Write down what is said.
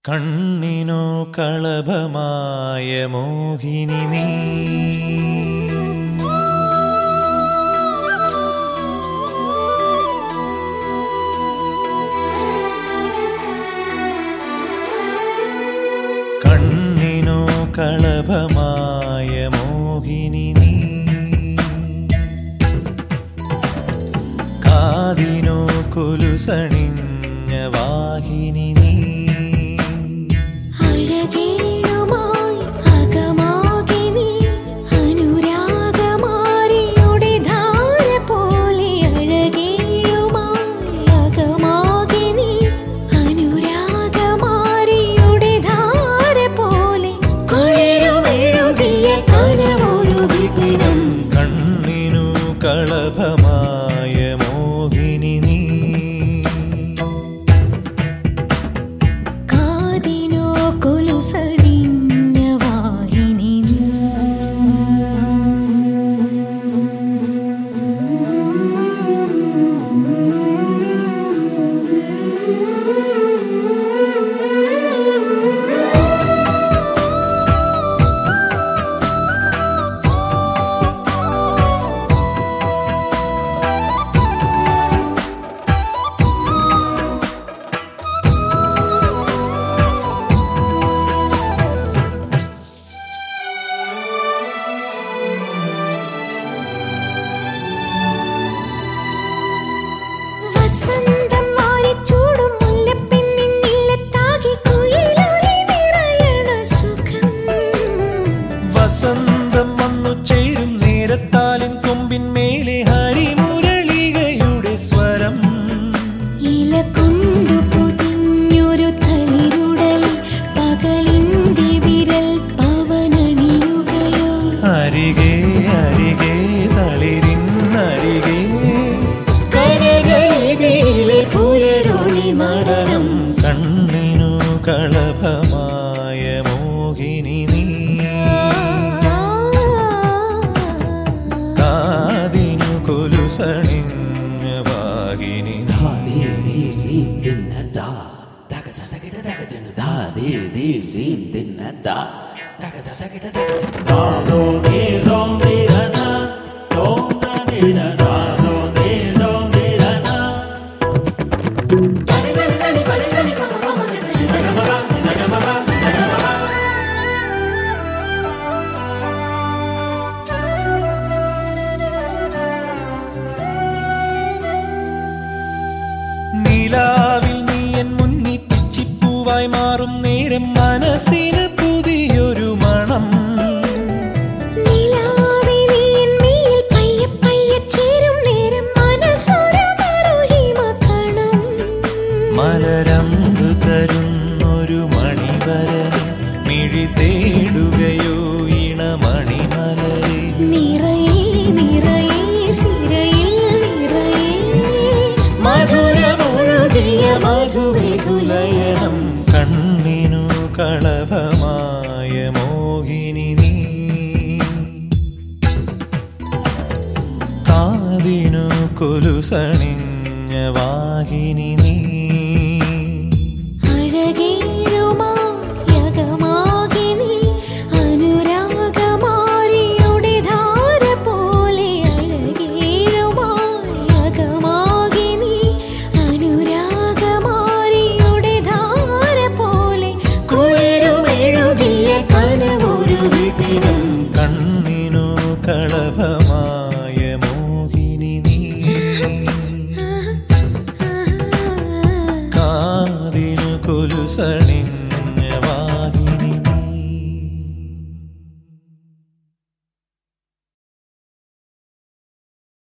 കണ്ണിനോ കളഭമായ മോഹിനി നീ കണ്ണിനോ കളഭമായ മോഹിനി നീ കാതിനോ കൊലുസണിഞ്ഞ വാഹിനി നീ അഴകേഴുമായി അകമാകെ നീ അനുരാഗമാരിയുടെ ധാര പോലെ അഴകേഴുമായി അകമാകെ നീ അനുരാഗമാരിയുടെ ധാര പോലെ കുളിരുമെഴുകിയ കനവൊരു വിപിനം കണ്ണിനു കളഭമായ മോഹിനി നീ കാതിനോ കൊലുസടിഞ്ഞ വാഹിനി വസന്തം വാരിച്ചൂടും മുല്ലപ്പെണ്ണിൻ ഇല്ലത്താകെ കുയിലൊലി നിറയണ സുഖം വസന്തം വന്നു ചേരും നേരത്താലിൻ കൊമ്പിൻ മേലെ ഹരിമുരളികയുടെ സ്വരം ഇല കൊണ്ടു പൊതിഞ്ഞൊരു തളിരുടലിൽ പകലിന്റെ വിരൽ പവനണിയുകയോ അരികെ അരികെ തളിരിന്നരികെ കനകലിപിയിലെ പുലരൊളി നടനം കണ്ണിനു കളഭമായ മോഹിനി നീ കാതിനു കൊലുസണിഞ്ഞ വാഹിനി നീ. നിലാവിൽ നീ എൻ മുന്നിൽ പിച്ചിപ്പൂവായി മാറും നേരം മനസ്സിന് പുതിയൊരു മണം നിലാവേ നീ എന്നിൽ പയ്യെ പയ്യെ ചേരും നേരം മനസ്സൊരു മറുഹിമക്കണം മലരമ്പ് തരുന്നൊരു മണിവരനെ മിഴി തേടുകയോ ഇണമണിമലരെ നിറയെ നിറയെ സിരയിൽ നിറയെ മധുരമൊഴുകിയ മധുവിധുലയനം കണ്ണിനു കളഭമായ മോഹിനി നീ കാതിനു കൊലുസണിഞ്ഞ വാഹിനി നീ അഴകേഴുമായകമാകെ നീ അനുരാഗമാരിയുടെ ധാര പോലെ അഴകേഴുമായകമാകെ നീ അനുരാഗമാരിയുടെ ധാര പോലെ കുളിരുമെഴുകിയ കനവൊരു വിപിനം കണ്ണിനു കളഭമായ മോഹിനി നീ കാതിനു കൊലുസണ